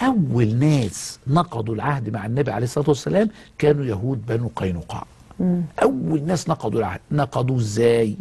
اول ناس نقضوا العهد مع النبي عليه الصلاه والسلام كانوا يهود بنو قينقاع اول ناس نقضوا العهد نقضوا ازاي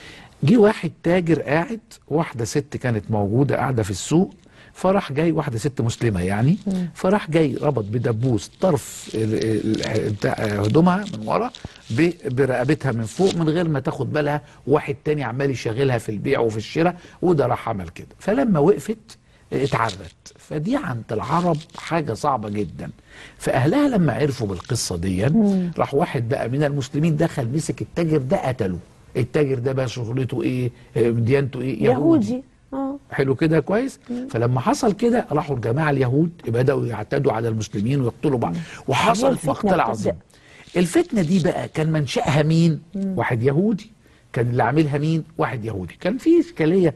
جه واحد تاجر قاعد واحده ست كانت موجوده قاعده في السوق فراح جاي واحده ست مسلمه يعني فراح جاي ربط بدبوس طرف ال- ال- بتاع هدومها من ورا ب- برقبتها من فوق من غير ما تاخد بالها واحد تاني عمال يشغلها في البيع وفي الشراء وده راح عمل كده فلما وقفت اتعرت فدي عند العرب حاجة صعبة جدا فأهلها لما عرفوا بالقصة دي راح واحد بقى من المسلمين دخل مسك التاجر ده قتله التاجر ده بقى شغلته ايه آه، ديانته ايه يهودي اه حلو كده كويس فلما حصل كده راحوا الجماعه اليهود بداوا يعتدوا على المسلمين ويقتلوا بعض وحصلت الفتنة مقتل بتبدأ. عظيم الفتنه دي بقى كان منشاها مين واحد يهودي كان اللي عاملها مين واحد يهودي كان في اشكاليه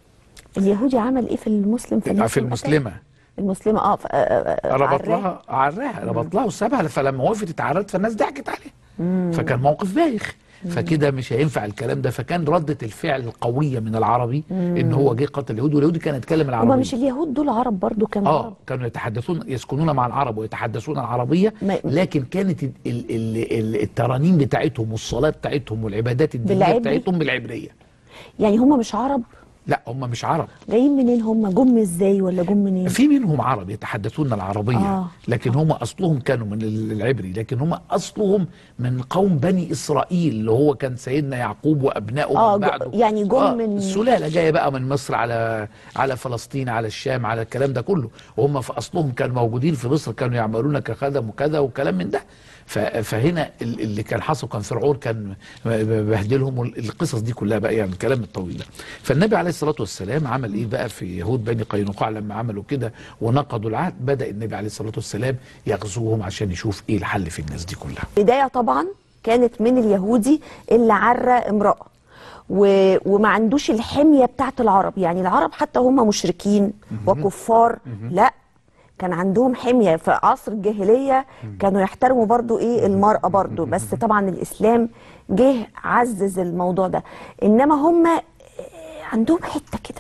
اليهودي عمل ايه في المسلم في المسلم المسلمه قتل؟ المسلمه اه ف- آه، آه، آه، ربط عراها. لها عراها ربط لها وسابها فلما وقفت اتعرت فالناس ضحكت عليها فكان موقف بايخ فكده مش هينفع الكلام ده فكان ردة الفعل القوية من العربي ان هو جه قتل اليهود واليهودي كان يتكلم العربية هما مش اليهود دول عرب برضو كانوا اه عرب كانوا يتحدثون يسكنون مع العرب ويتحدثون العربية ما- لكن كانت ال ال ال الترانيم بتاعتهم والصلاة بتاعتهم والعبادات الدينية بالعبري؟ بتاعتهم بالعبرية يعني هما مش عرب لا هم مش عرب جايين منين هما جم ازاي ولا جم منين في منهم عرب يتحدثون العربية آه. آه. لكن هم أصلهم كانوا من العبري لكن هم أصلهم من قوم بني إسرائيل اللي هو كان سيدنا يعقوب وأبنائه آه، من جو- بعده يعني جم آه من- السلالة جاية بقى من مصر على على فلسطين على الشام على الكلام ده كله وهم في أصلهم كانوا موجودين في مصر كانوا يعملون كخدم وكذا وكلام من ده ف- فهنا ال- اللي كان حصل كان فرعون كان بهدلهم القصص دي كلها بقى يعني الكلام الطويل ده فالنبي عليه الصلاة والسلام عمل ايه بقى في يهود بني قينقاع لما عملوا كده ونقضوا العهد بدأ النبي عليه الصلاة والسلام يغزوهم عشان يشوف ايه الحل في الناس دي كلها البدايه طبعا كانت من اليهودي اللي عرى امراه و... وما عندوش الحميه بتاعت العرب يعني العرب حتى هم مشركين وكفار لا كان عندهم حميه في عصر الجاهليه كانوا يحترموا برضو ايه المراه برضو بس طبعا الاسلام جه عزز الموضوع ده انما هم عندهم حته كده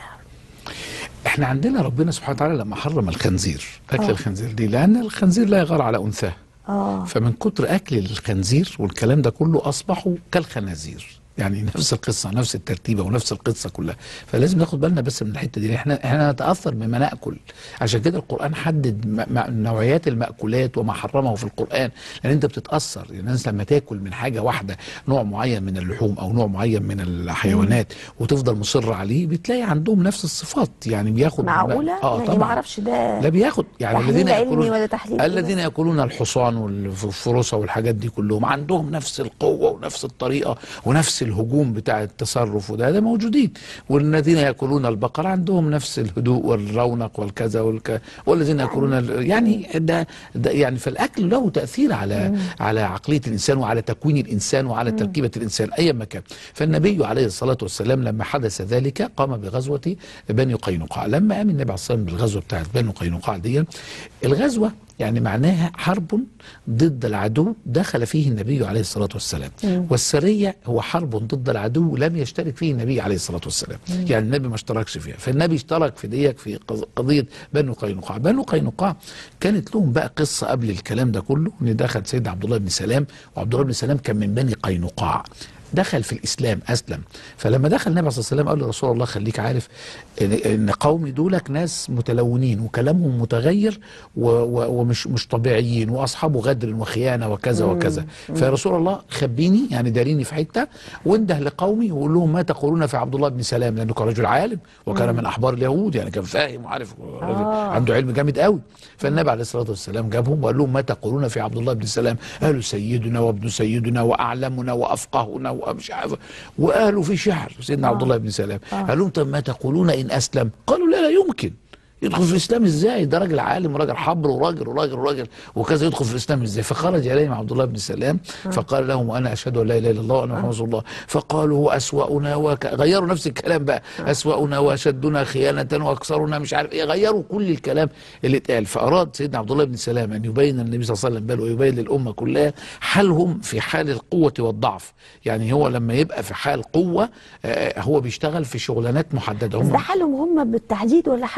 احنا عندنا ربنا سبحانه وتعالى لما حرم الخنزير اكل آه. الخنزير دي لان الخنزير لا يغار على انثاه اه فمن كتر اكل الخنزير والكلام ده كله اصبحوا كالخنازير يعني نفس القصه نفس الترتيبه ونفس القصه كلها فلازم ناخد بالنا بس من الحته دي احنا احنا نتاثر بما ناكل عشان كده القران حدد م- م- نوعيات الماكولات وما حرمه في القران لان انت بتتاثر يعني الناس لما تاكل من حاجه واحده نوع معين من اللحوم او نوع معين من الحيوانات وتفضل مصر عليه بتلاقي عندهم نفس الصفات يعني بياخد معقوله اه يعني ما طبعا اعرفش ده لا بياخد يعني تحليل الذين علمي ياكلون ولا تحليل إيه الذين بس؟ ياكلون الحصان والفروسه والحاجات دي كلهم عندهم نفس القوه ونفس الطريقه ونفس الهجوم بتاع التصرف وده ده موجودين والذين ياكلون البقر عندهم نفس الهدوء والرونق والكذا والك والذين ياكلون ال- يعني ده, ده يعني فالاكل له تاثير على على عقليه الانسان وعلى تكوين الانسان وعلى تركيبه الانسان ايا ما كان فالنبي عليه الصلاه والسلام لما حدث ذلك قام بغزوه بني قينقاع لما قام النبي عليه الصلاه والسلام بالغزوه بتاعت بني قينقاع دي الغزوه يعني معناها حرب ضد العدو دخل فيه النبي عليه الصلاة والسلام والسرية هو حرب ضد العدو لم يشترك فيه النبي عليه الصلاة والسلام يعني النبي ما اشتركش فيها فالنبي اشترك في ديك في قض- قضية بنو قينقاع بنو قينقاع كانت لهم بقى قصة قبل الكلام ده كله ان دخل سيدنا عبد الله بن سلام وعبد الله بن سلام كان من بني قينقاع دخل في الاسلام اسلم فلما دخل النبي صلى الله عليه وسلم قال له رسول الله خليك عارف ان إن قومي دولك ناس متلونين وكلامهم متغير و و ومش مش طبيعيين واصحاب غدر وخيانه وكذا وكذا فيا رسول الله خبيني يعني داريني في حته وانده لقومي وقول لهم ما تقولون في عبد الله بن سلام لانه كان رجل عالم وكان من احبار اليهود يعني كان فاهم وعارف راجل آه. عنده علم جامد قوي فالنبي عليه الصلاه والسلام جابهم وقال لهم ما تقولون في عبد الله بن سلام قالوا سيدنا وابن سيدنا واعلمنا وافقهنا ومش عارف وقالوا في شعر سيدنا عبد الله بن سلام قال لهم طب ما تقولون ان اسلم قالوا لا لا يمكن يدخل في الاسلام ازاي ده راجل عالم وراجل حبر وراجل وراجل وراجل وكذا يدخل في الاسلام ازاي فخرج اليهم عبد الله بن سلام فقال لهم انا اشهد ان لا اله الا الله وانا محمد رسول الله فقالوا هو اسوانا وك... غيروا نفس الكلام بقى اسوانا واشدنا خيانه واكثرنا مش عارف ايه غيروا كل الكلام اللي اتقال فاراد سيدنا عبد الله بن سلام ان يبين النبي صلى الله عليه وسلم بل ويبين للامه كلها حالهم في حال القوه والضعف يعني هو لما يبقى في حال قوه آه، هو بيشتغل في شغلانات محدده بس هم ده حالهم هم بالتحديد ولا حال اي حد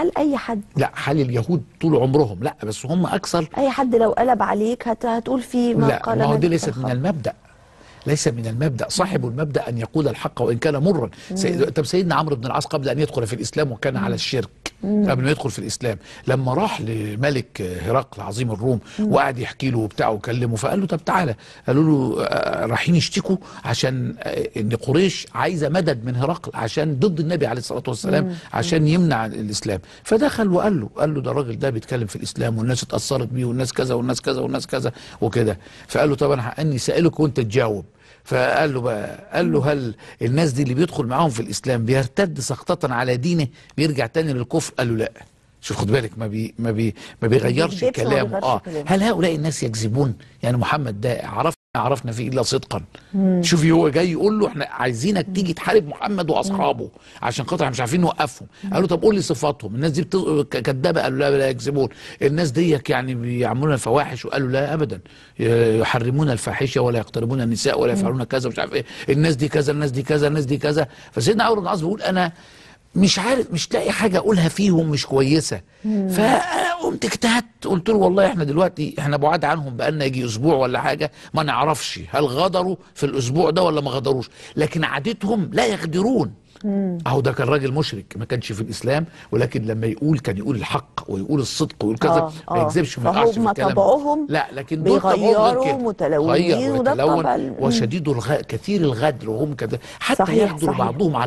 حد لا حال اليهود طول عمرهم لا بس هم اكثر اي حد لو قلب عليك هت... هتقول فيه ما لا قال ما هو نبي دي ليست الخلق. من المبدا ليس من المبدا صاحب المبدا ان يقول الحق وان كان مرا سيد... طب سيدنا عمرو بن العاص قبل ان يدخل في الاسلام وكان على الشرك قبل ما يدخل في الاسلام لما راح لملك هرقل عظيم الروم وقعد يحكي له وبتاع وكلمه فقال له طب تعالى قالوا له آه، رايحين يشتكوا عشان آه، ان قريش عايزه مدد من هرقل عشان ضد النبي عليه الصلاه والسلام عشان يمنع الاسلام فدخل وقال له قال له ده الراجل ده بيتكلم في الاسلام والناس اتاثرت بيه والناس كذا والناس كذا والناس كذا وكده فقال له طب انا اني سائلك وانت تجاوب فقال له بقى قال له هل الناس دي اللي بيدخل معاهم في الاسلام بيرتد سقطة على دينه بيرجع تاني للكفر قال له لا شوف خد بالك ما بي ما بي ما بيغيرش بيكذبش وما كلامه بيغيرش اه كلامه. هل هؤلاء الناس يكذبون يعني محمد ده عرفنا عرفنا فيه الا صدقا شوفي هو جاي يقول له احنا عايزينك تيجي تحارب محمد واصحابه عشان خاطر احنا مش عارفين نوقفهم قال له طب قول لي صفاتهم الناس دي بت... ك- كدابه قالوا لا لا يكذبون الناس دي يعني بيعملون الفواحش وقالوا لا ابدا ي- يحرمون الفاحشه ولا يقتربون النساء ولا يفعلون كذا ومش عارف ايه الناس دي كذا الناس دي كذا الناس دي كذا فسيدنا عمرو بن العاص بيقول انا مش عارف مش لاقي حاجه اقولها فيهم مش كويسه فقمت اجتهدت قلت له والله احنا دلوقتي احنا بعاد عنهم بقالنا يجي اسبوع ولا حاجه ما نعرفش هل غدروا في الاسبوع ده ولا ما غدروش لكن عادتهم لا يغدرون اهو ده كان راجل مشرك ما كانش في الاسلام ولكن لما يقول كان يقول الحق ويقول الصدق ويقول كذا آه، ما آه. يكذبش وما يقعش في فهم الكلام طبعهم لا لكن دول طبعهم غير بيغيروا كده. متلونين غير وده ويتلون طبع ال- وشديد الغ... كثير الغدر وهم كذا حتى صحيح، يغدر صحيح. بعضهم على